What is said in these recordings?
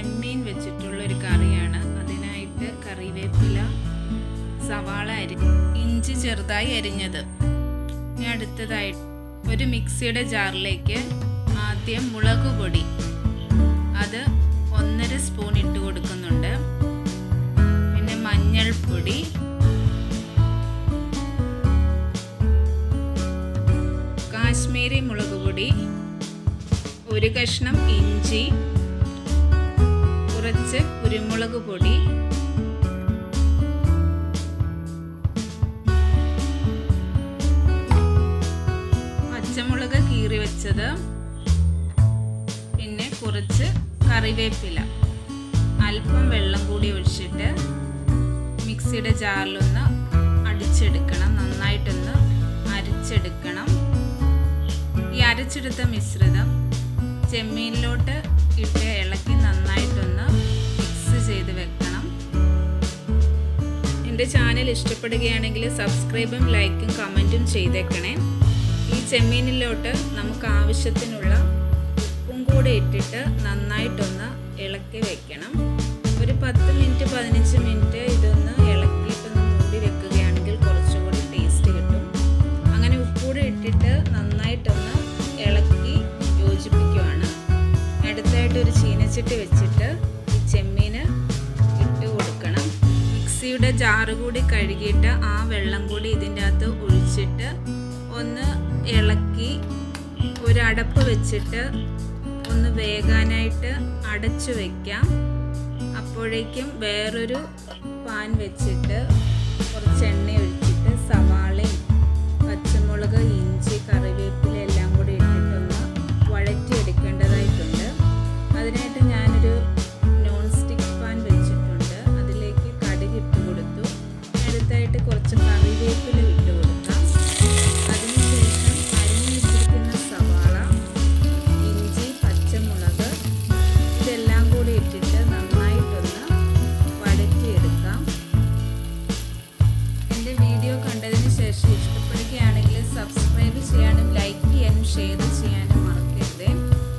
ചെമ്മീൻ വെച്ചിട്ടുള്ള ഒരു കറിയാണ് അതിനായിട്ട് കറിവേപ്പില സവാള അരി ഇഞ്ചി ചെറുതായി അരിഞ്ഞത് ഇനി അടുത്തതായി ഒരു മിക്സിയുടെ ജാറിലേക്ക് ആദ്യം മുളക് പൊടി അത് ഒന്നര സ്പൂൺ ഇട്ട് കൊടുക്കുന്നുണ്ട് പിന്നെ മഞ്ഞൾപ്പൊടി കാശ്മീരി മുളക് പൊടി ഒരു കഷ്ണം ഇഞ്ചി കുറച്ച് കുരുമുളക് പൊടി പച്ചമുളക് കീറി വെച്ചത് പിന്നെ കുറച്ച് കറിവേപ്പില അല്പം വെള്ളം കൂടി ഒഴിച്ചിട്ട് മിക്സിയുടെ ജാറിലൊന്ന് അടിച്ചെടുക്കണം നന്നായിട്ടൊന്ന് അരച്ചെടുക്കണം ഈ അരച്ചെടുത്ത മിശ്രിതം ചെമ്മീനിലോട്ട് ഇട്ട് ഇളക്കി നന്നായിട്ടൊന്ന് മിക്സ് ചെയ്ത് വെക്കണം എൻ്റെ ചാനൽ ഇഷ്ടപ്പെടുകയാണെങ്കിൽ സബ്സ്ക്രൈബും ലൈക്കും കമൻറ്റും ചെയ്തേക്കണേ ഈ ചെമ്മീനിലോട്ട് നമുക്ക് ആവശ്യത്തിനുള്ള ഉപ്പും കൂടെ ഇട്ടിട്ട് നന്നായിട്ടൊന്ന് ഇളക്കി വെക്കണം ഒരു പത്ത് മിനിറ്റ് പതിനഞ്ച് മിനിറ്റ് ഇതൊന്ന് ഇളക്കിയിട്ടൊന്ന് മൂടി വെക്കുകയാണെങ്കിൽ കുറച്ചുകൂടി ടേസ്റ്റ് കിട്ടും അങ്ങനെ ഉപ്പൂടെ ഇട്ടിട്ട് നന്നായിട്ടൊന്ന് ഇളക്കി യോജിപ്പിക്കുവാണ് അടുത്തായിട്ട് ഒരു ചീനച്ചട്ടി വെച്ചിട്ട് ഈ ചെമ്മീന് ഇട്ട് കൊടുക്കണം മിക്സിയുടെ ജാറ് കൂടി കഴുകിയിട്ട് ആ വെള്ളം കൂടി ഇതിൻ്റെ അകത്ത് ഒഴിച്ചിട്ട് ഒന്ന് ഇളക്കി ഒരു അടപ്പ് വെച്ചിട്ട് ഒന്ന് വേകാനായിട്ട് അടച്ചു വയ്ക്കാം അപ്പോഴേക്കും വേറൊരു പാൻ വെച്ചിട്ട് കുറച്ച് എണ്ണ ഒഴിച്ചിട്ട് സവാളയും പച്ചമുളക് ഇഞ്ചി കറിവേപ്പില എല്ലാം കൂടി ഇട്ടിട്ടൊന്ന് വഴറ്റിയെടുക്കേണ്ടതായിട്ടുണ്ട് അതിനായിട്ട് ഞാനൊരു നോൺ സ്റ്റിക്ക് പാൻ വെച്ചിട്ടുണ്ട് അതിലേക്ക് കടുക് ഇട്ട് കൊടുത്തു അടുത്തായിട്ട് കുറച്ച് കറിവേപ്പില ഇട്ട് കൊടുക്കാം അതിനുശേഷം അരിഞ്ഞു വെച്ചിരിക്കുന്ന സവാള ഇഞ്ചി പച്ചമുളക് ഇതെല്ലാം കൂടി ഇട്ടിട്ട് നന്നായിട്ടൊന്ന് വഴറ്റിയെടുക്കാം എൻ്റെ വീഡിയോ കണ്ടതിന് ശേഷം ഇഷ്ടപ്പെടുകയാണെങ്കിൽ സബ്സ്ക്രൈബ് ചെയ്യാനും ലൈക്ക് ചെയ്യാനും ഷെയർ ചെയ്യാനും മറക്കരുതേ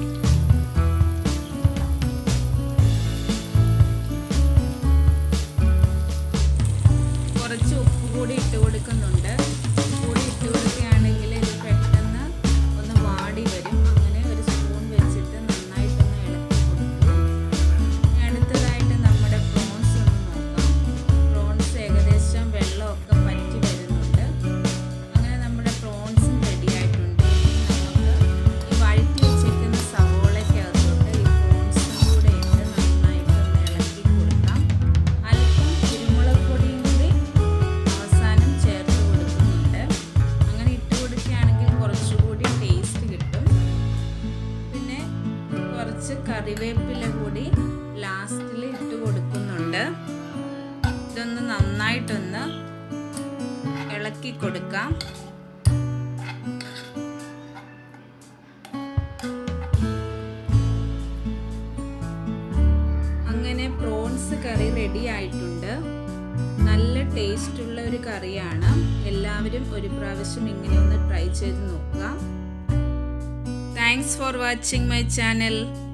കുറച്ച് ഉപ്പ് കൂടി ഇട്ട് കൊടുക്കുന്നുണ്ട് ഉപ്പ് കൂടി ഇട്ട് കൊടുക്കുകയാണെങ്കിൽ ഇത് പെട്ടെന്ന് ഒന്ന് വാടി വരും അങ്ങനെ ഒരു സ്പൂൺ വെച്ചിട്ട് നന്നായിട്ടൊന്ന് ഇളക്കി കൊടുക്കും അടുത്തതായിട്ട് നമ്മുടെ പ്രോൺസ് ഒന്ന് നോക്കാം പ്രോൺസ് ഏകദേശം വെള്ളമൊക്കെ പറ്റി വരുന്നുണ്ട് അങ്ങനെ നമ്മുടെ പ്രോൺസും റെഡി ആയിട്ടുണ്ട് ഇനി നമുക്ക് ഈ വഴറ്റി വെച്ചിരിക്കുന്ന സവോളയ്ക്കകത്തോട്ട് ഈ പ്രോൺസും കൂടെ ഇട്ട് നന്നായിട്ടൊന്ന് ഇളക്കി കൊടുക്കാം അല്പം കുരുമുളക് പൊടിയും കൂടി അവസാനം ചേർത്ത് കൊടുക്കുന്നുണ്ട് അങ്ങനെ ഇട്ട് കൊടുക്കുകയാണെങ്കിൽ കുറച്ചുകൂടി ടേസ്റ്റ് കിട്ടും പിന്നെ കുറച്ച് കറിവേപ്പില കൂടി ലാസ്റ്റിൽ ഇട്ട് കൊടുക്കുന്നുണ്ട് ഇതൊന്ന് നന്നായിട്ടൊന്ന് ഇളക്കി കൊടുക്കാം അങ്ങനെ പ്രോൺസ് കറി റെഡി ആയിട്ടുണ്ട് നല്ല ടേസ്റ്റുള്ള ഒരു കറിയാണ് എല്ലാവരും ഒരു പ്രാവശ്യം ഇങ്ങനെ ഒന്ന് ട്രൈ ചെയ്ത് നോക്കുക thanks for watching my channel